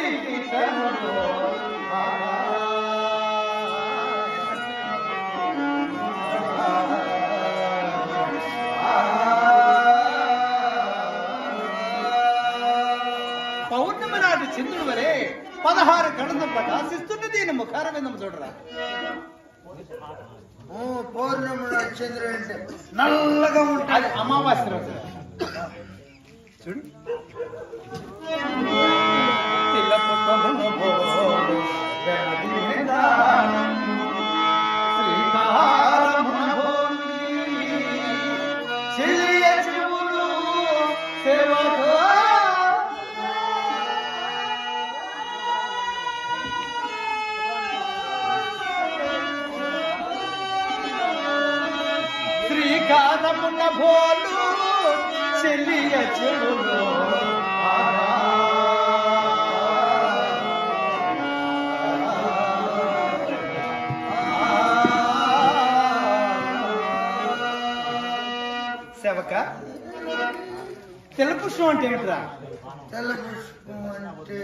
పౌర్ణమి నాటి చంద్రుడు వరే పదహారు కణంతో ప్రకాశిస్తున్నది ఈయన ముఖార విందము చూడరా ఓ పౌర్ణమి నాడు చంద్రుడు అంటే నల్లగా అది ఉంటాడు అమావాస్య రోజు చూడు తెల్ల పుట్టమున పోలు గణపతి మీద శ్రీకారమున పోలి చెల్లియ చెవులు సేవకు శ్రీకారమున భోలు చెల్లియ చెవులు సేవక తెల్ల పుష్పం అంటే ఏమిట్రా తెల్ల పుష్పం అంటే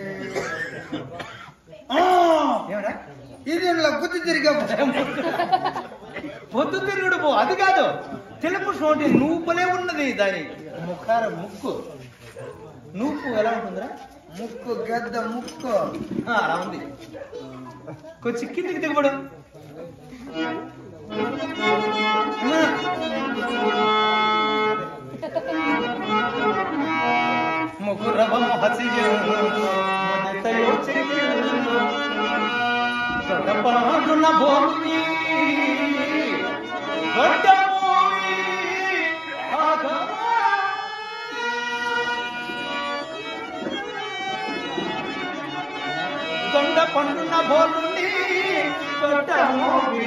ఏమిరా ఇది ఇలా బుద్ధి తిరిగే పుష్పం పొద్దు తిరుగుడు పో అది కాదు తెల్ల పుష్పం అంటే నూపులే ఉన్నది దాని ముఖార ముక్కు నూపు ఎలా ఉంటుందిరా ముక్కు గద్ద ముక్కు ఆ, అలా ఉంది కొంచెం కిందికి దిగబడు ముగురవం హసియు మొదటయో చెక్కిరు గడపాడున భూమి గడ్డమోమి ఆగా దొండ పండున్న బోలుండి గడ్డమోమి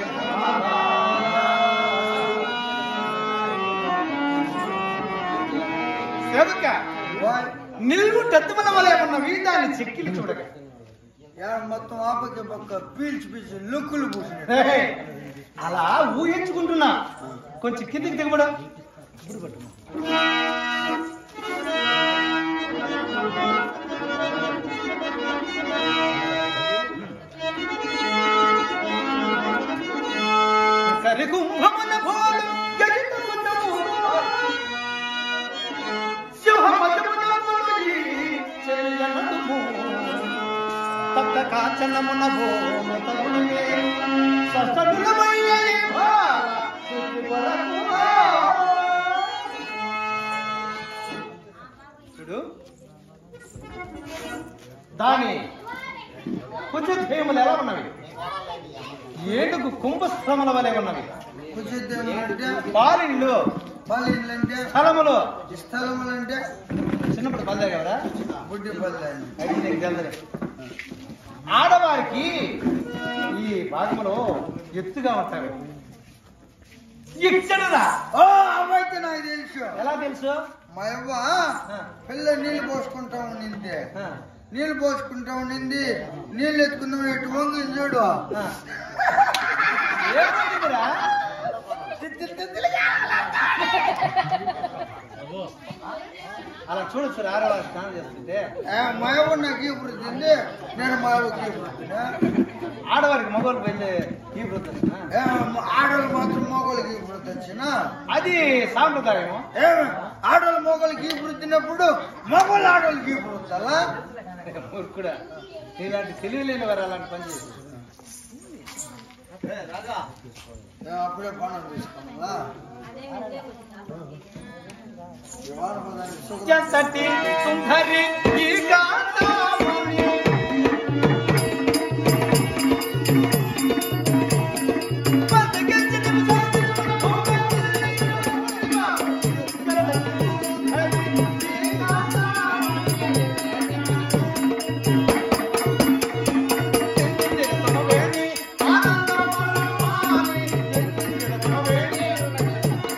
సేవక వాయ్. నిలువు టత్తుమల వలె ఉన్న వీదాన్ని చెక్కిలి చూడక యాడ మొత్తం ఆపకి పక్క పీల్చి పీల్చి లుక్కులు పూసినాడు హే, అలా ఊహించుకుంటున్నా కొంచెం కిందికి దిగబడు సరిగుంభమున భోలు గగితమున మూడు. సింహపదమున మూడి చెల్లనడుము. తక్క కాచనమున భోము తగులునే. సస్తడులమయ్యని భార స్తుతి కొరకు. చూడు దాని కొంచెం ధేయములు ఎలా ఉన్నవి ఏనుగు కుంభస్థముల వలె ఉన్నవి కుచిద్దేములు అంటే పాలిళ్ళు పల్లెళ్ళు అంటే స్థలములు స్థలములు అంటే చిన్నప్పుడు పల్లె కదా బుడ్డి పల్లె అని అది నీకు తెలుదులే. ఆడవారికి ఈ భాగంలో ఎత్తుగా ఉంటారు ఇచ్చడరా ఓ అవైతే నాకు తెలుసు ఎలా తెలుసు మా యవ్వ ఆ. పిల్ల నీళ్ళు పోసుకుంటా ఉండింది ఆ, నీళ్ళు పోసుకుంటా ఉండింది నీళ్ళు ఎత్తుకుందాం ఎటు వంగి చూడు ఆ. ఏమైందిరా? అలా చూడొచ్చు ఆడవారు స్నానం చేస్తుంటే ఆ, మా యవ్వ నాకు ఈ వృత్తింది నేను మా యవ్వకి ఈ వృత్తినా ఆడవారికి మగవాళ్ళు వెళ్ళే ఈ వృత్తం ఏ, ఆడవాళ్ళు మాత్రం మగవాళ్ళకి ఈ వృత్తి వచ్చిన అది సాంప్రదాయము ఏమి ఆడవాళ్ళు మగవాళ్ళకి ఈ వృత్తినప్పుడు మగవాళ్ళు ఆడవాళ్ళకి ఈ వృత్తి అలా కూడా ఇలాంటి తెలివి లేని వారు అలాంటి పని చేసి ఏ, అప్పుడే పనులు తీసుకోవాలా ఈ వారం పదానికి సుఖం. సతి సుందరి ఈ గాంధాముని. బతికించిన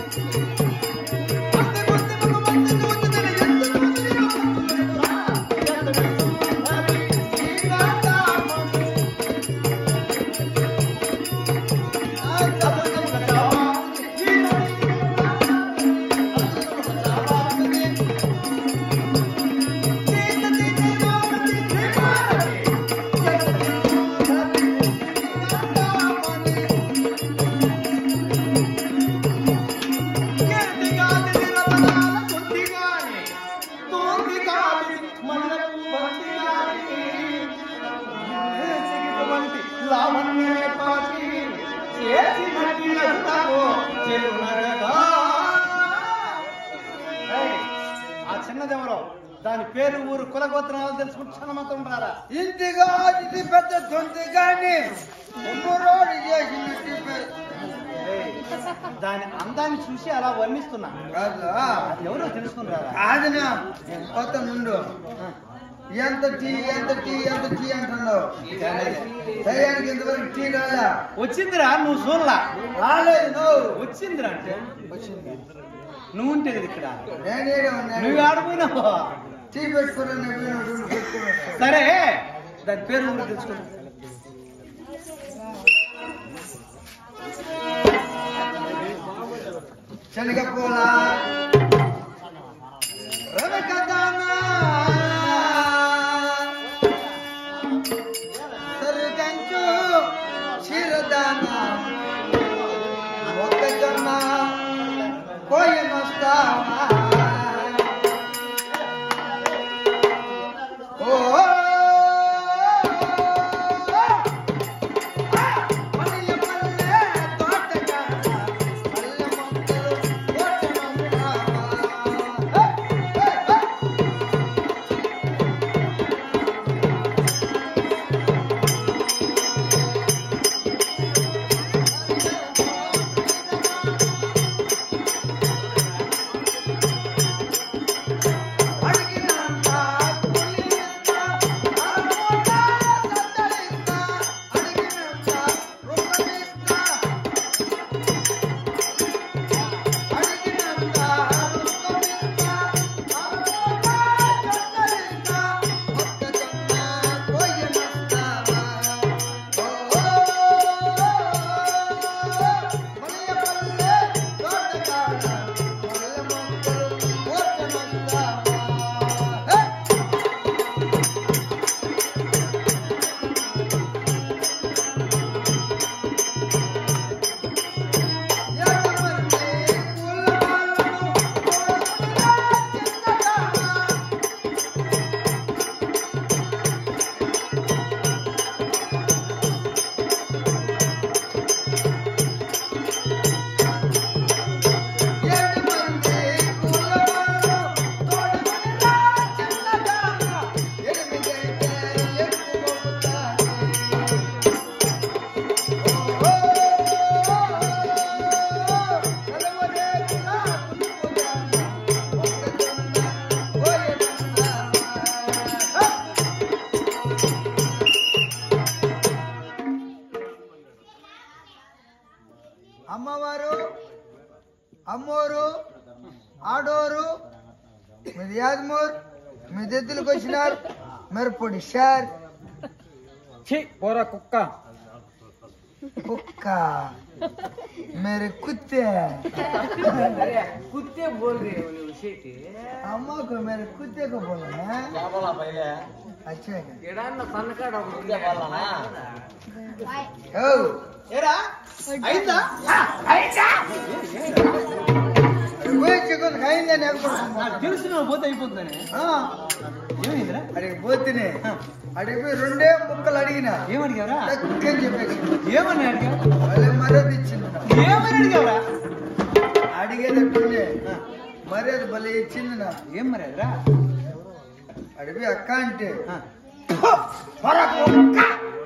ఆనందములు పేరు ఊరు కులగోత్రాలు తెలుసుకుంటే క్షణమాత్రం రారా ఇంటిగా ఇది పెద్ద సొంత కానీ ఉమ్మరోడు చేసినట్టు పె- ఏయ్, దాని అందాన్ని చూసి అలా వర్ణిస్తున్నా కాదు ఎవరో తెలుసుకుని రారా కాదునా కొత్త ముందు ఆ, ఎంత టీ ఎంత టీ ఎంత టీ అంటున్నావు టయానికి ఇంతవరకు టీ రాదా వచ్చిందిరా నువ్వు చూడలా రాలేదు నువ్వు వచ్చిందిరా అంటే వచ్చింది నువ్వు ఉంటే కదా ఇక్కడ నేనేడే ఉన్నాను నువ్వు ఆడిపోయినావు టీ పెట్టుకున్నాను నేను పెట్టుకుని వస్తాను సరే దాని పేరు ఊరు తెలుసుకున్నా శనగపూల రవికదాన సరుకంచు క్షీరదాన మొక్కజొన్న కోయనొస్తావా ఓ పల్లె పల్లె తోటగాడ పల్లె మొక్కలు కోటమంటావా అడిగినంత పులిస్తా అరమోట సందడిస్తా అడిగినంత రుకమిస్తా అడిగినంత రుకమిస్తా అరమోట సందడిస్తా మొక్కజొన్న కోయనస్తా ఓ మలయ పల్లె తోటగాడ పల్లె మొక్కలు కోటమంటావా హే ఎంతమంది కులవాళ్ళను కోరుకున్నా చిన్నదానా ఎంతమంది కులవాళ్ళను తోడుకున్నా చిన్నదానా ఎనిమిదైతే ఎక్కువ అవుతాయి అమ్మవారు అమ్మోరు ఆడోరు మీది యాదమూర్ మీ ఎద్దులకు వచ్చినారు మీరు పొడి షార్ పోరా కుక్క కుక్క मेरे कुत्ते अरे कुत्ते बोल रहे हो उसे के अम्मा को मेरे कुत्ते को बोला है अच्छा है ఎడాన్న సన్నకాడ ओ ఏరా అయిందా పోయి చికెన్ ఖాయిందే నేను నాకు తెలుసు నువ్వు పోతే అయిపోతుందని ఏమైందిరా అడిగి పోతేనే అడిగి పోయి రెండే ముక్కలు అడిగిన ఏమడిగావురా చక్కని చెప్పేసి ఏమని అడిగావు వాళ్ళకి మర్యాద ఇచ్చింది నాకు. ఏమని అడిగావురా అడిగేటప్పుడే మర్యాద భలే ఇచ్చింది నా ఏం మరి అదిరా అడిగి అక్క అంటే ఆ. "పొరకు కుక్క."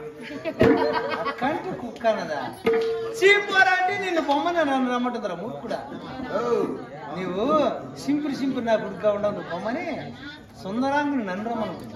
కంటి కుక్క అన్నదా చీపోరా అంటే నిన్ను బొమ్మని నన్ను రమ్మంటుందిరా మూర్ఖుడా ఓ నీవు సింపుల్ సింపుల్ నా గుడిగా ఉండవు నువ్వు బొమ్మని సుందరాంగుని నన్ను రమ్మనుకుంది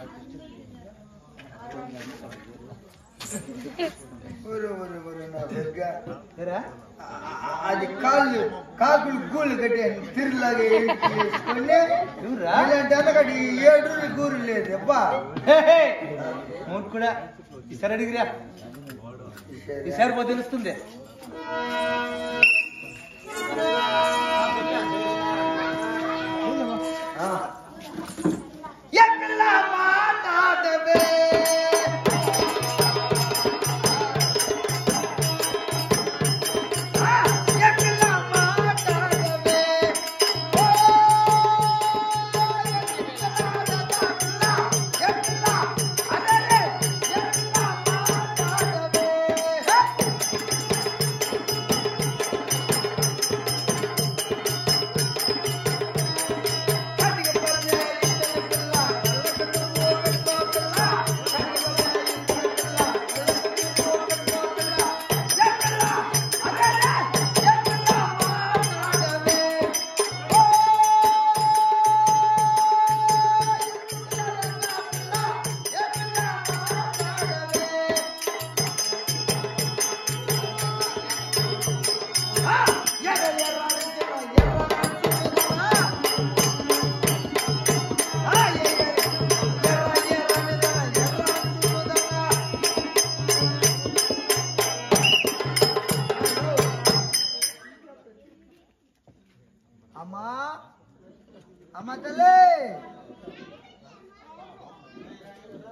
ఊరు ఊరు ఊరు నా బిడ్డ. ఏరా ఆ- అది కాళ్ళు కాకులు గూళ్ళు కట్టి తిరుగులాగా వేసుకొని ఎవరురా? ఇలాంటి అనకటి ఏడు గూరు లేదు అబ్బా హే, హే. మూర్ఖుడా ఈసారి అడిగిరా ఈసారి పో తెలుస్తుంది ఆ. ఎక్కడ మాట్లాడవే ఆ, ఎక్కడ మాట్లాడవే ఓ, ఎక్కడ, ఎక్కడ, అరెరే, ఎక్కడ మాట్లాడవే హే.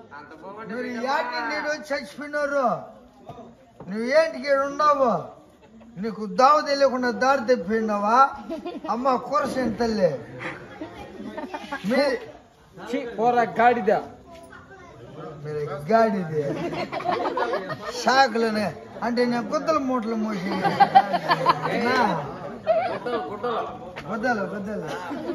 అంత బాగుంటే నువ్వు యాటి నీడు వచ్చి చచ్చిపోయినారు నువ్వేంటికి ఈడ ఉన్నావు నీకు దావ తెలియకుండా దారి తెప్పినావా అమ్మ కూరసేని తల్లి మీ పోరా గాడిద మీరు గాడిది షాకులనే అంటే నేను గుద్దల మూటలు మోసి గుడ్డలు గుడ్డలు గుద్దలు గుద్దలు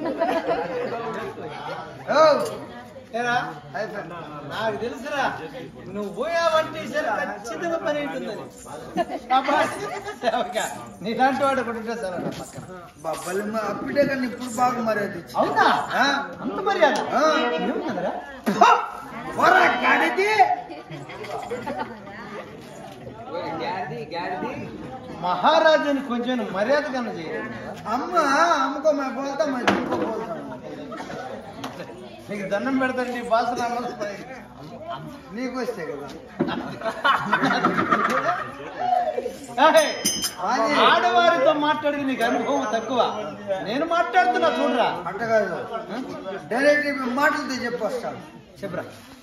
ఓ, ఏరా నాకు తెలుసురా నువ్వు పోయావంటే సరే ఖచ్చితంగా పని ఉంటుందని నీలాంటి వాడు ఒకటి ఉంటే చాలు నా పక్కన. బాబాలి మా అప్పుడే కానీ ఇప్పుడు బాగా మర్యాద ఇచ్చి అవునా ఆ? అంత మర్యాద ఆ. ఏమున్నదిరా పోరా గాడిది గాడిది గాడిది మహారాజుని కొంచెం మర్యాద కన్నా చేయాలి అమ్మ అమ్మకో మా పోతా మా ఇంకో పోతాం నీకు దండం పెడతాను నీ భాష నా మనసు పని. నీకు వస్తే కదా ఏయ్, అది. ఆడవారితో మాట్లాడి నీకు అనుభవం తక్కువ నేను మాట్లాడుతున్నా చూడరా అట్ట కాదు డైరెక్ట్ మాటలతో చెప్పొస్తాను చెప్పరా